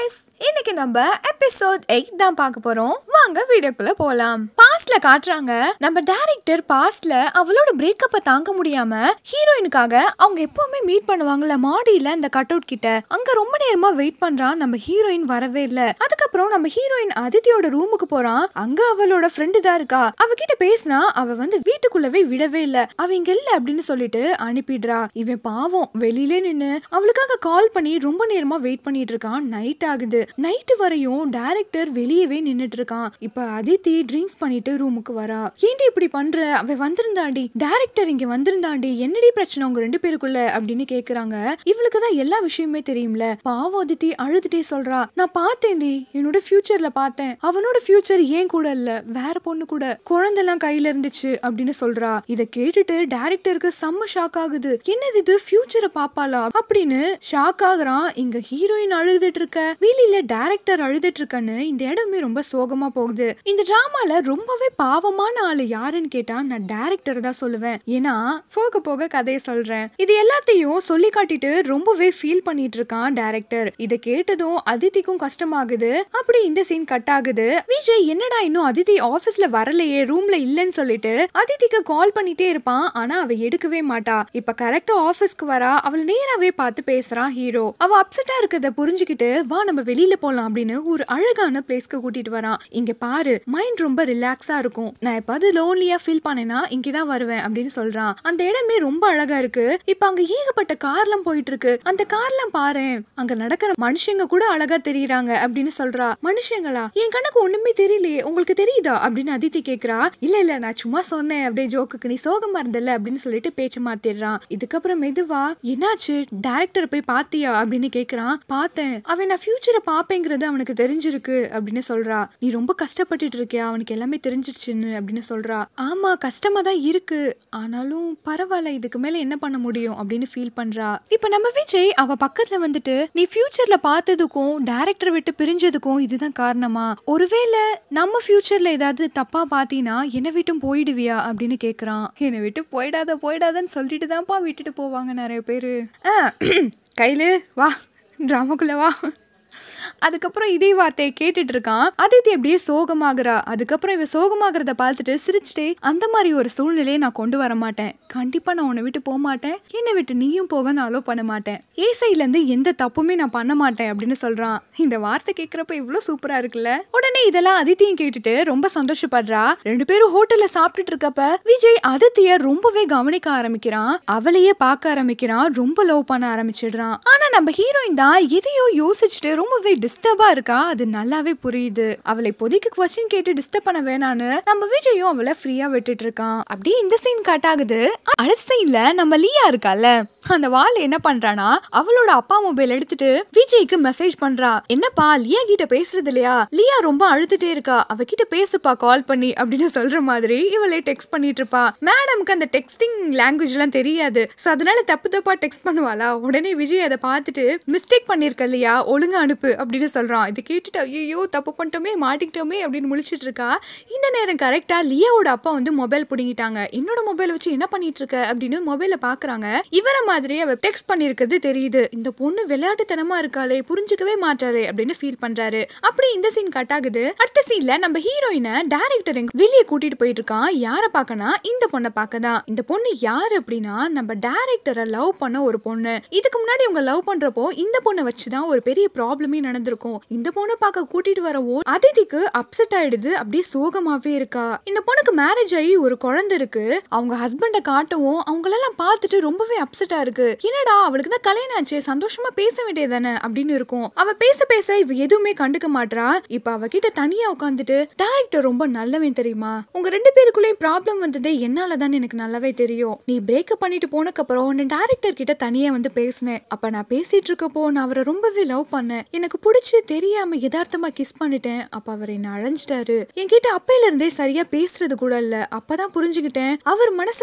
viewers இன்னைக்கு நம்ம episode eight தான் பார்க்க போறோம் வாங்க வீடியோக்குள்ள போலாம் பாஸ்ட்ல காட்டுறாங்க நம்ம டைரக்டர் பாஸ்ட்ல அவளோட பிரேக்கப்பை தாங்க முடியாம ஹீரோயினுக்காக அவங்க எப்பவுமே மீட் பண்ணுவாங்கல்ல மாடியில அந்த கட் அவுட் கிட்ட அங்க ரொம்ப நேரமா வெயிட் பண்றான் நம்ம ஹீரோயின் வரவே இல்ல அதுக்கப்புறம் நம்ம ஹீரோயின் அதித்தியோட ரூமுக்கு போறான் அங்க அவளோட ஃப்ரெண்டு தான் இருக்கா அவகிட்ட பேசினா அவ வந்து வீட்டுக்குள்ளவே விடவே இல்ல அவ இங்க இல்ல அப்படின்னு சொல்லிட்டு அனுப்பிடுறா இவன் பாவம் வெளியிலே நின்னு அவளுக்காக கால் பண்ணி ரொம்ப நேரமா வெயிட் பண்ணிட்டு இருக்கான் நைட் ஆகுது நைட்டு வரையும் டைரக்டர் வெளியவே நின்னுட்டு இருக்கான் இப்ப அதித்தி ட்ரிங்க்ஸ் பண்ணிட்டு ரூமுக்கு வரா ஏன்டி இப்படி பண்ற அவ வந்திருந்தாண்டி டைரக்டர் இங்க வந்திருந்தாண்டி என்னடி பிரச்சனை உங்க ரெண்டு பேருக்குள்ள அப்படின்னு கேக்குறாங்க இவளுக்கு தான் எல்லா விஷயமே தெரியும்ல பாவம் அதித்தி அழுதுட்டே சொல்றா நான் பார்த்தேன்டி என்னோட ஃபியூச்சர்ல பார்த்தேன் அவனோட ஃபியூச்சர் ஏன் கூட இல்ல வேற பொண்ணு கூட குழந்தைலாம் கையில இருந்துச்சு அப்படின்னு சொல்றா இத கேட்டுட்டு டைரக்டருக்கு செம்ம ஷாக் ஆகுது என்னது இது ஃபியூச்சரை பாப்பாளா அப்படின்னு ஷாக் ஆகுறான் இங்க ஹீரோயின் அழுதுட்டு இருக்க வீலில டைரக்டர் அழுதுட்டு இருக்கன்னு இந்த இடமே ரொம்ப சோகமா போகுது இந்த டிராமால ரொம்பவே பாவமான ஆளு யாருன்னு கேட்டா நான் டைரக்டர் தான் சொல்லுவேன் ஏன்னா போக போக கதையை சொல்றேன் இது எல்லாத்தையும் சொல்லி காட்டிட்டு ரொம்பவே ஃபீல் பண்ணிட்டு இருக்கான் டைரக்டர் இதை கேட்டதும் அதித்திக்கும் கஷ்டமாகுது அப்படி இந்த சீன் கட் ஆகுது விஜய் என்னடா இன்னும் அதித்தி ஆபீஸ்ல வரலையே ரூம்ல இல்லைன்னு சொல்லிட்டு அதித்திக்கு கால் பண்ணிட்டே இருப்பான் ஆனா அவ எடுக்கவே மாட்டா இப்ப கரெக்டா ஆபீஸ்க்கு வரா அவள் நேராவே பார்த்து பேசுறான் ஹீரோ அவ அப்செட்டா இருக்கத புரிஞ்சுக்கிட்டு வா நம்ம வெளியில போலாம் அப்படின்னு ஒரு அழகான பிளேஸ்க்கு கூட்டிட்டு வரான் இங்க பாரு மைண்ட் ரொம்ப ரிலாக்ஸா இருக்கும் நான் எப்பாவது லோன்லியா ஃபீல் பண்ணேன்னா இங்கதான் வருவேன் அப்படின்னு சொல்றான் அந்த இடமே ரொம்ப அழகா இருக்கு இப்ப அங்க ஏகப்பட்ட கார்லாம் போயிட்டு இருக்கு அந்த கார்லாம் பாரு அங்க நடக்கிற மனுஷங்க கூட அழகா தெரியறாங்க அப்படின்னு சொல்றா மனுஷங்களா என் கணக்கு ஒண்ணுமே தெரியலையே உங்களுக்கு தெரியுதா அப்படின்னு அதித்தி கேக்குறா இல்ல இல்ல நான் சும்மா சொன்னேன் அப்படியே ஜோக்குக்கு நீ சோகமா இருந்தல அப்படின்னு சொல்லிட்டு பேச்சு மாத்திடுறான் இதுக்கப்புறம் மெதுவா என்னாச்சு டைரக்டர் போய் பாத்தியா அப்படின்னு கேக்குறான் பார்த்தேன் அவன் நான் ஃபியூச்சரை பாப்பேங்கிறது அவனுக்கு தெரிஞ்சிருக்கு அப்படின்னு சொல்றா நீ ரொம்ப கஷ்டப்பட்டுட்டு இருக்கியா அவனுக்கு எல்லாமே தெரிஞ்சிருச்சுன்னு அப்படின்னு சொல்றா ஆமா கஷ்டமா தான் இருக்கு ஆனாலும் பரவாயில்ல இதுக்கு மேல என்ன பண்ண முடியும் அப்படின்னு ஃபீல் பண்றா இப்ப நம்ம விஜய் அவ பக்கத்துல வந்துட்டு நீ ஃபியூச்சர்ல பார்த்ததுக்கும் டைரக்டர் விட்டு பிரிஞ்சதுக்கும் இதுதான் காரணமா ஒருவேளை நம்ம ஃபியூச்சர்ல ஏதாவது தப்பா பாத்தீனா என்னை விட்டும் போயிடுவியா அப்படின்னு கேக்குறான் என்னை விட்டு போயிடாத போயிடாதன்னு சொல்லிட்டு தான்ப்பா விட்டுட்டு போவாங்க நிறைய பேரு ஆ, கையில வா ட்ராமாக்குள்ள வா அதுக்கப்புறம் இதே வார்த்தையை கேட்டுட்டு இருக்கான் அதித்தி அப்படியே சோகமாகறா அதுக்கப்புறம் இவ சோகமாகறத பார்த்துட்டு சிரிச்சுட்டே அந்த மாதிரி ஒரு சூழ்நிலையை நான் கொண்டு வர மாட்டேன் கண்டிப்பா நான் உன்னை விட்டு போக மாட்டேன் என்னை விட்டு நீயும் போக நான் அலோ பண்ண மாட்டேன் ஏ சைட்ல இருந்து எந்த தப்புமே நான் பண்ண மாட்டேன் அப்படின்னு சொல்றான் இந்த வார்த்தை கேட்கறப்ப இவ்வளவு சூப்பரா இருக்குல்ல உடனே இதெல்லாம் அதித்தியும் கேட்டுட்டு ரொம்ப சந்தோஷப்படுறா ரெண்டு பேரும் ஹோட்டல்ல சாப்பிட்டுட்டு இருக்கப்ப விஜய் அதித்திய ரொம்பவே கவனிக்க ஆரம்பிக்கிறான் அவளையே பார்க்க ஆரம்பிக்கிறான் ரொம்ப லவ் பண்ண ஆரம்பிச்சிடுறான் ஆனா நம்ம ஹீரோயின் தான் எதையோ யோசிச்சுட்டு ரொம்பவே டிஸ்டர்பா இருக்கா அது நல்லாவே புரியுது அவளை இப்போதைக்கு கொஸ்டின் கேட்டு டிஸ்டர்ப் பண்ண வேணான்னு நம்ம விஜயும் அவளை ஃப்ரீயா விட்டுட்டு இருக்கான் அப்படியே இந்த சீன் கட் ஆகுது அடுத்த சீன்ல நம்ம லியா இருக்கால அந்த வாள் என்ன பண்றானா அவளோட அப்பா மொபைல் எடுத்துட்டு விஜய்க்கு மெசேஜ் பண்றா என்னப்பா லியா கிட்ட பேசுறது இல்லையா லியா ரொம்ப அழுதுட்டே இருக்கா அவகிட்ட பேசுப்பா கால் பண்ணி அப்படின்னு சொல்ற மாதிரி இவளே டெக்ஸ்ட் பண்ணிட்டு இருப்பா மேடம்க்கு அந்த டெக்ஸ்டிங் லாங்குவேஜ் எல்லாம் தெரியாது சோ அதனால தப்பு தப்பா டெக்ஸ்ட் பண்ணுவாளா உடனே விஜய் அதை பார்த்துட்டு மிஸ்டேக் பண்ணிருக்க இல்லையா ஒழுங்கா அனுப்பு அப்படின்னு சொல்றான் இது கேட்டுட்டு ஐயோ தப்பு பண்ணிட்டோமே மாட்டிக்கிட்டோமே அப்படின்னு முழிச்சிட்டு இருக்கா இந்த நேரம் கரெக்டா லியாவோட அப்பா வந்து மொபைல் பிடிங்கிட்டாங்க என்னோட மொபைல் வச்சு என்ன பண்ணிட்டு இருக்க அப்படின்னு மொபைல பாக்குறாங்க இவரை மாதிரி அவ டெக்ஸ்ட் பண்ணிருக்கிறது தெரியுது இந்த பொண்ணு விளையாட்டுத்தனமா இருக்காளே புரிஞ்சுக்கவே மாட்டாளே அப்படின்னு ஃபீல் பண்றாரு அப்படி இந்த சீன் கட் ஆகுது அடுத்த சீன்ல நம்ம ஹீரோயினை டேரக்டர் எங்க வெளியே கூட்டிட்டு போயிட்டு இருக்கான் யார பாக்கனா இந்த பொண்ணை பார்க்கதான் இந்த பொண்ணு யாரு அப்படின்னா நம்ம டேரக்டரை லவ் பண்ண ஒரு பொண்ணு இதுக்கு முன்னாடி அவங்க லவ் பண்றப்போ இந்த பொண்ணை வச்சுதான் ஒரு பெரிய ப்ராப்ளமே நடந்திருக்கும் இந்த பொண்ணை பார்க்க கூட்டிட்டு வரவோ அதிதிக்கு அப்செட் ஆயிடுது அப்படியே சோகமாவே இருக்கா இந்த பொண்ணுக்கு மேரேஜ் ஆகி ஒரு குழந்தை இருக்கு அவங்க ஹஸ்பண்டை காட்டவும் அவங்களெல்லாம் பார்த்துட்டு ரொம்பவே அப்செட்டா இருக்கு என்னடா அவளுக்கு தான் கல்யாணம் ஆச்சு சந்தோஷமா பேச வேண்டியதானே அப்படின்னு இருக்கும் அவ பேச பேச இவ எதுவுமே கண்டுக்க மாட்றா இப்ப அவகிட்ட தனியா உட்காந்துட்டு டேரக்டர் ரொம்ப நல்லவன் தெரியுமா உங்க ரெண்டு பேருக்குள்ளேயும் ப்ராப்ளம் வந்ததே என்னால தான் எனக்கு நல்லாவே தெரியும் நீ பிரேக்கப் பண்ணிட்டு போனக்கப்புறம் நான் டேரக்டர் கிட்ட தனியா வந்து பேசினேன் அப்ப நான் பேசிட்டு இருக்கப்போ நான் அவரை ரொம்பவே லவ் பண்ணேன் எனக்கு பிடிச்சி தெரியாம யதார்த்தமா கிஸ் பண்ணிட்டேன் அப்ப அவர் என்ன அழைஞ்சிட்டாரு என்கிட்ட அப்பையில இருந்தே சரியா பேசுறது கூட இல்ல அப்பதான் புரிஞ்சுக்கிட்டேன் அவர் மனசுல நீ எவ்வளவு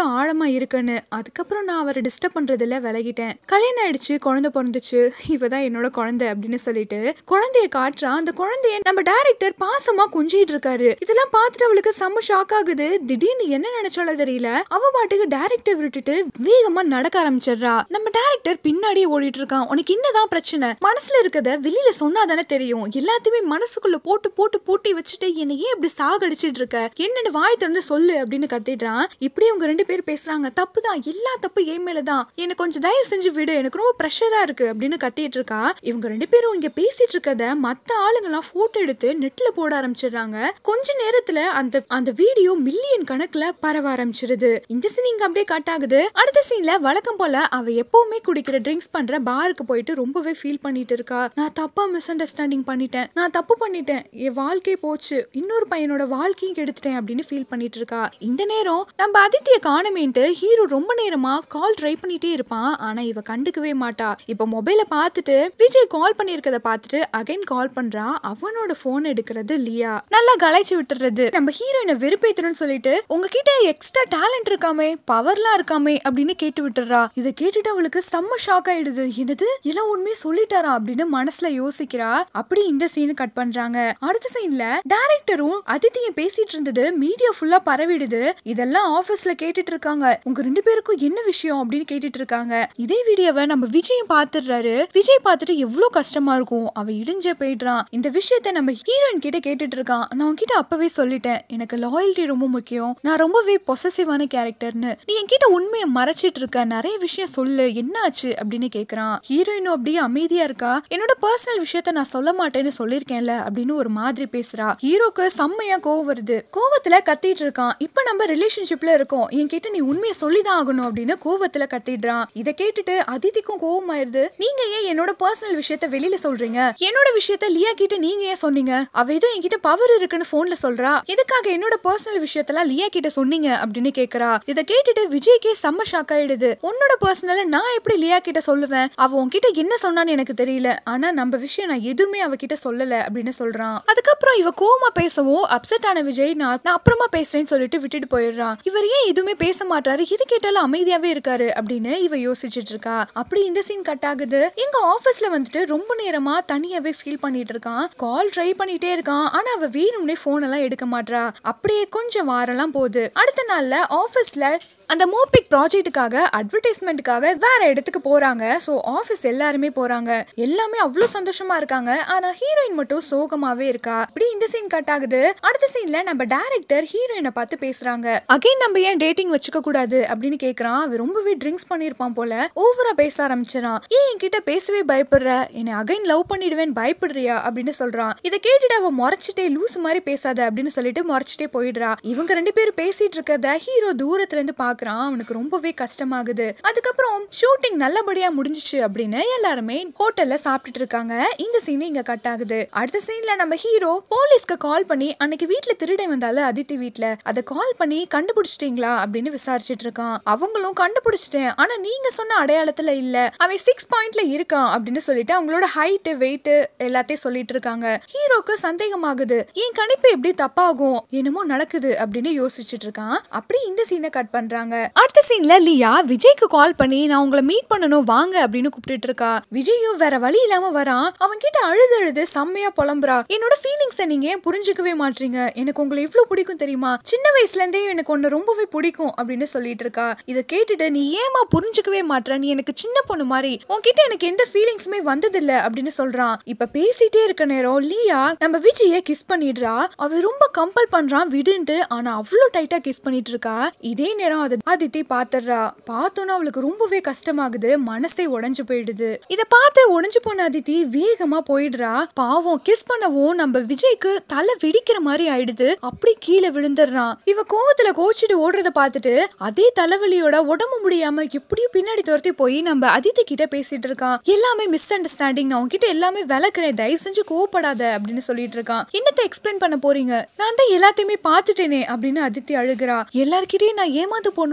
எவ்வளவு ஆழமா இருக்குன்னு அதுக்கப்புறம் நான் அவரை டிஸ்டர்ப் பண்றதுல விலகிட்டேன் கல்யாணம் ஆயிடுச்சு குழந்தை பிறந்துச்சு இவ தான் என்னோட குழந்தை அப்படின்னு சொல்லிட்டு குழந்தைய காட்டுறா அந்த குழந்தைய நம்ம டைரக்டர் பாசமா கொஞ்சிட்டு இருக்காரு இதெல்லாம் பார்த்துட்டு அவளுக்கு செம்ம ஷாக் ஆகுது திடீர்னு என்ன நினைச்சாலும் தெரியல அவ பாட்டுக்கு டைரக்டர் விட்டுட்டு வேகமா நடக்க ஆரம்பிச்சிடுறா நம்ம டைரக்டர் பின்னாடியே ஓடிட்டு இருக்கான் உனக்கு என்னதான் பிரச்சனை மனசுல இருக்கத வெளியில சொன்னாதானே தெரியும் எல்லாத்தையுமே மனசுக்குள்ள போட்டு போட்டு பூட்டி வச்சுட்டு என்னை ஏன் இப்படி சாகடிச்சிட்டு இருக்க என்னன்னு வாய் திறந்து சொல்லு அப்படின்னு கத்திடுறான் இப்படி அவங்க ரெண்டு பேர் பேசுறாங்க தப்பு தான் எல்லா தப்பு என் மேலதான் எனக்கு கொஞ்சம் தயவு செஞ்சு விடு எனக்கு ரொம்ப ப்ரெஷரா இருக்கு அப்படின்னு கத்திட்டு இருக்கா இவங்க ரெண்டு பேரும் இங்க பேசிட்டு இருக்கத மத்த ஆளுங்கெல்லாம் போட்டோ எடுத்து நெட்ல போட ஆரம்பிச்சிடுறாங்க கொஞ்ச நேரத்துல அந்த அந்த வீடியோ மில்லியன் கணக்குல பரவ ஆரம்பிச்சிருது இந்த சீன் இங்க அப்படியே கட் ஆகுது அடுத்த சீன்ல வழக்கம் போல அவ எப்பவுமே குடிக்கிற ட்ரிங்க்ஸ் பண்ற பாருக்கு போயிட்டு ரொம்பவே ஃபீல் பண்ணிட்டு இருக்கா நான் தப்பா மிஸ் அண்டர்ஸ்டாண்டிங் பண்ணிட்டேன் நான் தப்பு பண்ணிட்டேன் என் வாழ்க்கை போச்சு இன்னொரு பையனோட வாழ்க்கையும் கெடுத்துட்டேன் அப்படின்னு ஃபீல் பண்ணிட்டு இருக்கா இந்த நேரம் நம்ம அதித்திய காணமேன்ட்டு ஹீரோ ரொம்ப நேரமா கால் ட்ரை பண்ணிட்டே இருப்பான் ஆனா இவ கண்டுக்கவே மாட்டா இப்ப மொபைல பார்த்துட்டு விஜய் கால் பண்ணியிருக்கத பார்த்துட்டு அகைன் கால் பண்றா அவனோட போன் எடுக்கிறது லியா நல்லா கலாய்ச்சி விட்டுறது நம்ம ஹீரோயினை வெறுப்பேத்தணும்னு சொல்லிட்டு உங்ககிட்ட எக்ஸ்ட்ரா டேலண்ட் இருக்காமே பவர்லாம் இருக்காமே அப்படின்னு கேட்டு விட்டுறா இதை கேட்டுட்டு அவளுக்கு செம்ம ஷாக் ஆயிடுது என்னது எல்லாம் உண்மையை சொல்லிட்டாரா அப்படின்னு மனசுல யோசிக்கிறா அப்படி இந்த சீன் கட் பண்றாங்க அடுத்த சீன்ல டைரக்டரும் அதித்தியும் பேசிட்டு இருந்தது மீடியா ஃபுல்லா பரவிடுது இதெல்லாம் ஆபீஸ்ல கேட்டுட்டு இருக்காங்க உங்க ரெண்டு பேருக்கும் என்ன விஷயம் அப்படின்னு கேட்டுட்டு இருக்காங்க இதே வீடியோவை நம்ம விஜயும் பாத்துடுறாரு விஜய் பார்த்துட்டு எவ்வளவு கஷ்டமா இருக்கும் அவ இடிஞ்சே போயிடுறான் இந்த விஷயத்த நம்ம ஹீரோயின் கிட்ட கேட்டுட்டு இருக்கான் நான் உன்கிட்ட அப்பவே சொல்லிட்டேன் எனக்கு லாயல்ட்டி ரொம்ப முக்கியம் நான் ரொம்பவே பொசசிவான கேரக்டர்னு நீ என்கிட்ட உண்மையை மறைச்சிட்டு இருக்க நிறைய விஷயம் சொல்லு என்னாச்சு அப்படின்னு கேக்குறான் ஹீரோயினும் அப்படியே அமைதியா இருக்கா என்னோட பர்சனல் விஷயத்த நான் சொல்ல மாட்டேன்னு சொல்லியிருக்கேன்ல அப்படின்னு ஒரு மாதிரி பேசுறா ஹீரோக்கு செம்மையா கோவம் வருது கோவத்துல கத்திட்டு இருக்கான் இப்ப நம்ம ரிலேஷன்ஷிப்ல இருக்கோம் என்கிட்ட நீ உண்மையை சொல்லிதான் ஆகணும் அப்படின்னு கோவத்துல கத்திடுறான் இதை கேட்டுட்டு அதித்திக்கும் கோவம் ஆயிருது நீங்க ஏன் என்னோட பர்சனல் விஷயத்த வெளியில சொல்றீங்க என்னோட விஷயத்த லியா கிட்ட நீங்க ஏன் சொன்னீங்க அவ ஏதோ என்கிட்ட பவர் இருக்குன்னு போன்ல சொல்றா எதுக்காக என்னோட பர்சனல் விஷயத்தெல்லாம் லியா கிட்ட சொன்னீங்க அப்படின்னு கேக்குறா இதை கேட்டுட்டு விஜய்க்கே செம்ம ஷாக் ஆயிடுது உன்னோட பர்சனல நான் எப்படி லியா கிட்ட சொல்லுவேன் அவ உன்கிட்ட என்ன சொன்னான்னு எனக்கு தெரியல ஆனா நம்ம விஷயம் நான் எதுவுமே அவகிட்ட சொல்லல அப்படின்னு சொல்றான் அதுக்கப்புறம் இவ கோமா பேசவும் அப்செட் ஆன விஜய் நான் நான் அப்புறமா பேசுறேன்னு சொல்லிட்டு விட்டுட்டு போயிடுறான் இவர் ஏன் எதுவுமே பேச மாட்டாரு எது கேட்டாலும் அமைதியாவே இருக்காரு அப்படின்னு இவ யோசிச்சுட்டு இருக்கா அப்படி இந்த சீன் கட் ஆகுது எங்க ஆபீஸ்ல வந்துட்டு ரொம்ப நேரமா தனியாவே ஃபீல் பண்ணிட்டு இருக்கான் கால் ட்ரை பண்ணிட்டே இருக்கான் ஆனா அவ வேணும்னே போன் எல்லாம் எடுக்க மாட்றா அப்படியே கொஞ்சம் வாரம்லாம் போகுது அடுத்த நாள்ல ஆபீஸ்ல அந்த மோபிக் ப்ராஜெக்ட்டுக்காக அட்வர்டைஸ்மெண்ட்டுக்காக வேற இடத்துக்கு போறாங்க ஸோ ஆஃபீஸ் எல்லாருமே போறாங்க எல்லாமே அவ்வளோ சந்தோஷமா இருக்காங்க ஆனா ஹீரோயின் மட்டும் சோகமாவே இருக்கா அப்படி இந்த சீன் கட் ஆகுது அடுத்த சீன்ல நம்ம டைரக்டர் ஹீரோயினை பார்த்து பேசுறாங்க அகைன் நம்ம ஏன் டேட்டிங் வச்சுக்க கூடாது அப்படின்னு கேக்குறான் அவன் ரொம்பவே ட்ரிங்க்ஸ் பண்ணியிருப்பான் போல ஓவரா பேச ஆரம்பிச்சிடான் ஏன் என்கிட்ட பேசவே பயப்படுற என்னை அகைன் லவ் பண்ணிடுவேன் பயப்படுறியா அப்படின்னு சொல்றான் இதை கேட்டுட்டு அவன் முறைச்சிட்டே லூஸ் மாதிரி பேசாத அப்படின்னு சொல்லிட்டு முறைச்சிட்டே போயிடுறா இவங்க ரெண்டு பேரும் பேசிட்டு இருக்கத ஹீரோ தூரத்துல இருந்து பாக்குறான் அவனுக்கு ரொம்பவே கஷ்டமாகுது அதுக்கப்புறம் ஷூட்டிங் நல்லபடியா முடிஞ்சிச்சு அப்படின்னு எல்லாருமே ஹோட்டல்ல சாப்பிட்டுட்டு இருக்காங்க இந்த சீன் இங்க கட் ஆகுது அடுத்த சீன்ல நம்ம ஹீரோ போலீஸ்க்கு கால் பண்ணி அன்னைக்கு வீட்ல திருடன் வந்தால அதித்தி வீட்ல அதை கால் பண்ணி கண்டுபிடிச்சிட்டீங்களா அப்படின்னு விசாரிச்சுட்டு இருக்கான் அவங்களும் கண்டுபிடிச்சிட்டேன் ஆனா நீங்க சொன்ன அடையாளத்துல இல்ல அவன் சிக்ஸ் பாயிண்ட்ல இருக்கான் அப்படின்னு சொல்லிட்டு அவங்களோட ஹைட்டு வெயிட் எல்லாத்தையும் சொல்லிட்டு இருக்காங்க ஹீரோக்கு சந்தேகமாகுது என் கணிப்பு எப்படி தப்பாகும் என்னமோ நடக்குது அப்படின்னு யோசிச்சுட்டு இருக்கான் அப்படி இந்த சீனை கட் பண்றாங்க அடுத்த சீன்ல லியா விஜய்க்கு கால் பண்ணி நான் உங்களை மீட் பண்ணணும் வாங்க அப்படின்னு கூப்பிட்டுட்டு இருக்கா விஜயும் வேற வழி இல்லாம வரான் அவன் கிட்ட அழுது அழுது செம்மையா புலம்புறா என்னோட ஃபீலிங்ஸை நீங்க ஏன் புரிஞ்சுக்கவே மாட்டீங்க எனக்கு உங்களை எவ்வளவு பிடிக்கும் தெரியுமா சின்ன வயசுல இருந்தே எனக்கு ஒன்னு ரொம்பவே பிடிக்கும் அப்படின்னு சொல்லிட்டு இருக்கா இதை கேட்டுட்டு நீ ஏமா புரிஞ்சுக்கவே மாட்ற நீ எனக்கு சின்ன பொண்ணு மாதிரி உன்கிட்ட எனக்கு எந்த ஃபீலிங்ஸுமே வந்ததில்ல அப்படின்னு சொல்றான் இப்ப பேசிட்டே இருக்க நேரம் லியா நம்ம விஜய கிஸ் பண்ணிடுறா அவ ரொம்ப கம்பல் பண்றான் விடுன்ட்டு ஆனா அவ்வளவு டைட்டா கிஸ் பண்ணிட்டு இருக்கா இதே நேரம் அது அதித்தி பாத்துடுறா பார்த்தோன்னா அவளுக்கு ரொம்பவே கஷ்டமாகுது மனசே உடைஞ்சு போயிடுது இத பார்த்து உடைஞ்சு போன அதித்தி வேகமா போயிடுறா பாவம் கிஸ் பண்ணவும் நம்ம விஜய்க்கு தலை வெடிக்கிற மாதிரி ஆயிடுது அப்படி கீழே விழுந்துடுறான் இவ கோவத்துல கோச்சிட்டு ஓடுறத பார்த்துட்டு அதே தலைவலியோட உடம்பு முடியாம எப்படியும் பின்னாடி துரத்தி போய் நம்ம அதித்தி கிட்ட பேசிட்டு இருக்கான் எல்லாமே மிஸ் அண்டர்ஸ்டாண்டிங் நான் உன்கிட்ட எல்லாமே விளக்குறேன் தயவு செஞ்சு கோவப்படாத அப்படின்னு சொல்லிட்டு இருக்கான் என்னத்த எக்ஸ்பிளைன் பண்ண போறீங்க நான் தான் எல்லாத்தையுமே பார்த்துட்டேனே அப்படின்னு அதித்தி அழுகிறா எல்லார்கிட்டயும் நான் ஏமாந்து போகணும்னு என் தலை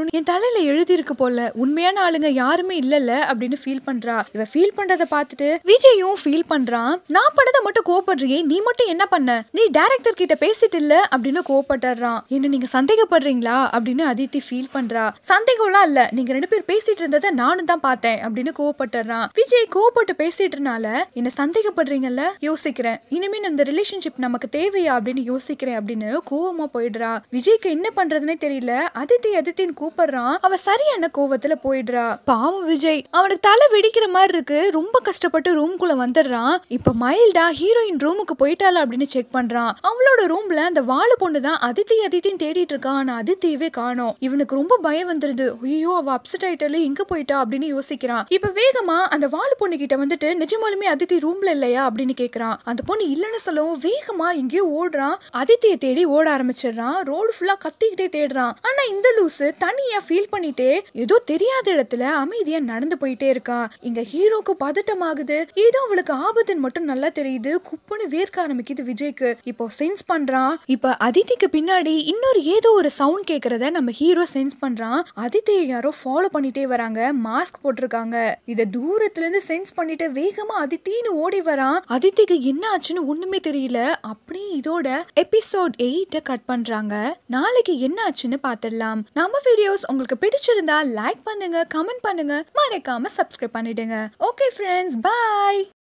தலையில எழுதி இருக்கு போல உண்மையான ஆளுங்க யாருமே இல்லல்ல அப்படின்னு ஃபீல் பண்றா இவ ஃபீல் பண்றத பார்த்துட்டு விஜயும் ஃபீல் பண்றான் நான் பண்ணதை மட்டும் கோவப்படுறியே நீ மட்டும் என்ன பண்ண நீ டைரக்டர் கிட்ட பேசிட்டு இல்ல அப்படின்னு கோவப்பட்டுறான் என்ன நீங்க சந்தேகப்படுறீங்களா அப்படின்னு அதித்தி ஃபீல் பண்றா சந்தேகம்லாம் இல்ல நீங்க ரெண்டு பேர் பேசிட்டு இருந்ததை நானும் தான் பார்த்தேன் அப்படின்னு கோவப்பட்டுறான் விஜய் கோவப்பட்டு பேசிட்டுனால என்ன சந்தேகப்படுறீங்கல்ல யோசிக்கிறேன் இனிமே இந்த ரிலேஷன்ஷிப் நமக்கு தேவையா அப்படின்னு யோசிக்கிறேன் அப்படின்னு கோவமா போயிடுறா விஜய்க்கு என்ன பண்றதுனே தெரியல அதித்தி அதித்தின்னு கூப்பிடுறான் அவ சரியான கோவத்துல போயிடுறா பாவம் விஜய் அவனுக்கு தலை வெடிக்கிற மாதிரி இருக்கு ரொம்ப கஷ்டப்பட்டு ரூம்குள்ள வந்துடுறான் இப்ப மைல்டா ஹீரோயின் ரூமுக்கு போயிட்டாளா அப்படின்னு செக் பண்றான் அவளோட ரூம்ல அந்த வாழு பொண்ணு தான் அதித்தி அதித்தின்னு தேடிட்டு இருக்கான் ஆனா அதித்தியவே காணோம் இவனுக்கு ரொம்ப பயம் வந்துருது ஐயோ அவ அப்செட் ஆயிட்டால எங்க போயிட்டா அப்படின்னு யோசிக்கிறான் இப்ப வேகமா அந்த வாழு பொண்ணு கிட்ட வந்துட்டு நிஜமாலுமே அதித்தி ரூம்ல இல்லையா அப்படின்னு கேக்குறான் அந்த பொண்ணு இல்லைன்னு சொல்லவும் வேகமா எங்கேயோ ஓடுறான் அதித்தியை தேடி ஓட ஆரம்பிச்சிடுறான் ரோடு ஃபுல்லா கத்திக்கிட்டே தேடுறான் ஆனா இந்த லூசு தனியா ஃபீல் பண்ணிட்டே ஏதோ தெரியாத இடத்துல அமைதியா நடந்து போயிட்டே இருக்கா இங்க ஹீரோக்கு பதட்டமாகுது ஏதோ அவளுக்கு ஆபத்துன்னு மட்டும் நல்லா தெரியுது குப்புன்னு வேர்க்க ஆரம்பிக்குது விஜய்க்கு இப்போ சென்ஸ் பண்றான் இப்ப அதித்திக்கு பின்னாடி இன்னொரு ஏதோ ஒரு சவுண்ட் கேக்குறத நம்ம ஹீரோ சென்ஸ் பண்றான் அதித்தியை யாரோ ஃபாலோ பண்ணிட்டே வராங்க மாஸ்க் போட்டிருக்காங்க இத தூரத்துல இருந்து சென்ஸ் பண்ணிட்டு வேகமா அதித்தின்னு ஓடி வரான் அதித்திக்கு என்ன ஆச்சுன்னு ஒண்ணுமே தெரியல அப்படியே இதோட எபிசோட் எயிட்ட கட் பண்றாங்க நாளைக்கு என்ன ஆச்சுன்னு பாத்திரலாம் நம்ம வீடியோஸ் உங்களுக்கு பிடிச்சிருந்தா லைக் பண்ணுங்க கமெண்ட் பண்ணுங்க மறக்காம சப்ஸ்கிரைப் பண்ணிடுங்க ஓகே ஃப்ரெண்ட்ஸ் பாய்